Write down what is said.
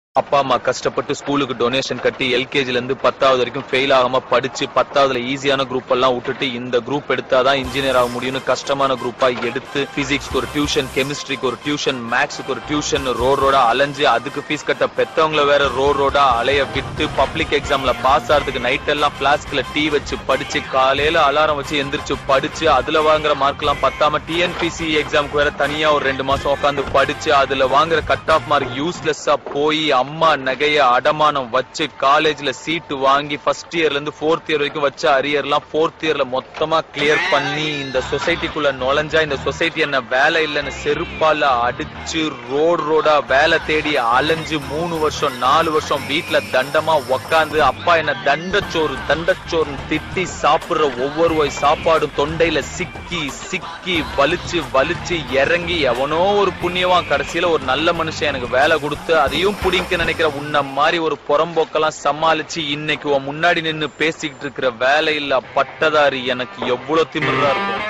அப்பா அம்மா கஷ்டப்பட்டு ஸ்கூலுக்கு டொனேஷன் கட்டி எல்கேஜில இருந்து பத்தாவது வரைக்கும் ஃபெயில் ஆகாம படிச்சு பத்தாவதுல ஈஸியான குரூப் எல்லாம் விட்டுட்டு இந்த குரூப் எடுத்தாதான் இன்ஜினியர் ஆக முடியும்னு கஷ்டமான குரூப்பா எடுத்து பிசிக்ஸ்க்கு ஒரு டியூஷன் கெமிஸ்ட்ரிக்கு ஒரு டியூஷன் மேக்ஸுக்கு ஒரு டியூஷன் ரோட் ரோடா அலைஞ்சு அதுக்கு ஃபீஸ் கட்ட பெத்தவங்கள வேற ரோட் ரோடா அலைய விட்டு பப்ளிக் எக்ஸாம்ல பாஸ் ஆறதுக்கு நைட் எல்லாம் பிளாஸ்க்ல டீ வச்சு படிச்சு காலையில அலாரம் வச்சு எந்திரிச்சு படிச்சு அதுல வாங்குற மார்க் எல்லாம் பத்தாம டிஎன்பிசி எக்ஸாம்க்கு வேற தனியா ஒரு ரெண்டு மாசம் உட்காந்து படிச்சு அதுல வாங்குற கட் ஆஃப் மார்க் யூஸ்லெஸ்ஸா போய் அம்மா நகைய அடமானம் வச்சு காலேஜ்ல சீட்டு வாங்கி ஃபர்ஸ்ட் இயர்ல இருந்து ஃபோர்த் இயர் வரைக்கும் வச்ச அரியர் எல்லாம் ஃபோர்த் இயர்ல மொத்தமா கிளியர் பண்ணி இந்த சொசைட்டிக்குள்ள நுழைஞ்சா இந்த சொசைட்டி என்ன வேலை இல்லைன்னு செருப்பால அடிச்சு ரோடு ரோடா வேலை தேடி அலைஞ்சு மூணு வருஷம் நாலு வருஷம் வீட்டுல தண்டமா உக்காந்து அப்பா என்ன தண்டச்சோறு தண்டச்சோறுன்னு திட்டி சாப்பிடுற ஒவ்வொரு வாய் சாப்பாடும் தொண்டையில சிக்கி சிக்கி வலிச்சு வலிச்சு இறங்கி எவனோ ஒரு புண்ணியவான் கடைசியில ஒரு நல்ல மனுஷன் எனக்கு வேலை கொடுத்து அதையும் புடிங்க நினைக்கிற உன்ன மாதிரி ஒரு புறம்போக்கெல்லாம் சமாளிச்சு இன்னைக்கு உன் முன்னாடி நின்னு பேசிக்கிட்டு இருக்கிற வேலையில்லா பட்டதாரி எனக்கு எவ்வளவு திமிரா இருக்கும்